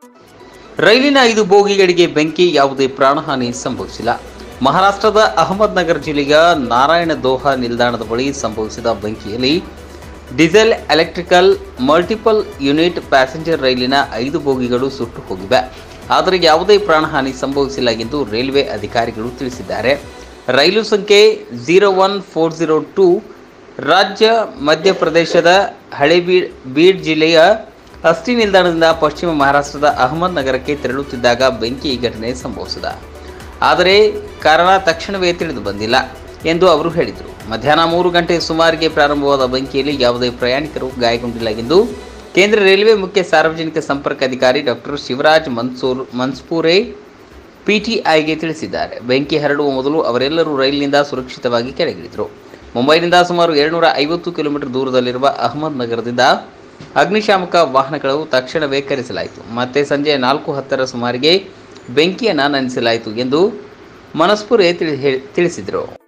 ರೈಲಿನ ಐದು ಬೋಗಿಗಳಿಗೆ ಬೆಂಕಿ ಯಾವುದೇ ಪ್ರಾಣಹಾನಿ ಸಂಭವಿಸಿಲ್ಲ ಮಹಾರಾಷ್ಟ್ರದ ಅಹಮದ್ನಗರ್ ಜಿಲ್ಲೆಯ ನಾರಾಯಣ ದೋಹಾ ನಿಲ್ದಾಣದ ಬಳಿ ಸಂಭವಿಸಿದ ಬೆಂಕಿಯಲ್ಲಿ diesel electrical multiple unit passenger ರೈಲಿನ ಐದು ಬೋಗಿಗಳು ಸುಟ್ಟು ಹೋಗಿವೆ ಆದರೆ ಯಾವುದೇ ಪ್ರಾಣಹಾನಿ ಸಂಭವಿಸಿಲ್ಲ ಎಂದು ರೈಲ್ವೆ ಅಧಿಕಾರಿಗಳು ತಿಳಿಸಿದ್ದಾರೆ ರೈಲು ಸಂಖ್ಯೆ zero one four zero two ರಾಜ್ಯ ಮಧ್ಯಪ್ರದೇಶದ ಹಳೇಬೀಡ್ ಬೀಡ್ ಜಿಲ್ಲೆಯ ಅಸ್ಟಿ ನಿಲ್ದಾಣದಿಂದ ಪಶ್ಚಿಮ ಮಹಾರಾಷ್ಟ್ರದ ಅಹಮದ್ ನಗರಕ್ಕೆ ತೆರಳುತ್ತಿದ್ದಾಗ ಬೆಂಕಿ ಈ ಘಟನೆ ಸಂಭವಿಸಿದ ಆದರೆ ಕಾರಣ ತಕ್ಷಣವೇ ತಿಳಿದು ಬಂದಿಲ್ಲ ಎಂದು ಅವರು ಹೇಳಿದರು ಮಧ್ಯಾಹ್ನ ಮೂರು ಗಂಟೆ ಸುಮಾರಿಗೆ ಪ್ರಾರಂಭವಾದ ಬೆಂಕಿಯಲ್ಲಿ ಯಾವುದೇ ಪ್ರಯಾಣಿಕರು ಗಾಯಗೊಂಡಿಲ್ಲ ಎಂದು ಕೇಂದ್ರ ರೈಲ್ವೆ ಮುಖ್ಯ ಸಾರ್ವಜನಿಕ ಸಂಪರ್ಕ ಅಧಿಕಾರಿ ಡಾಕ್ಟರ್ ಶಿವರಾಜ್ ಮನ್ಸೂರ್ ಮನ್ಸ್ಪೂರೆ ಪಿಟಿಐಗೆ ತಿಳಿಸಿದ್ದಾರೆ ಬೆಂಕಿ ಹರಡುವ ಮೊದಲು ಅವರೆಲ್ಲರೂ ರೈಲಿನಿಂದ ಸುರಕ್ಷಿತವಾಗಿ ಕೆಳಗಿಳಿದರು ಮುಂಬೈನಿಂದ ಸುಮಾರು ಏಳ್ನೂರ ಐವತ್ತು ಕಿಲೋಮೀಟರ್ ದೂರದಲ್ಲಿರುವ ಅಹಮದ್ ನಗರದಿಂದ ಅಗ್ನಿಶಾಮಕ ವಾಹನಗಳು ತಕ್ಷಣವೇ ಕರೆಸಲಾಯಿತು ಮತ್ತೆ ಸಂಜೆ ನಾಲ್ಕು ಹತ್ತರ ಸುಮಾರಿಗೆ ಬೆಂಕಿಯನ್ನು ನಂದಿಸಲಾಯಿತು ಎಂದು ಮನಸ್ಪುರೆ ತಿಳಿ- ತಿಳಿಸಿದರು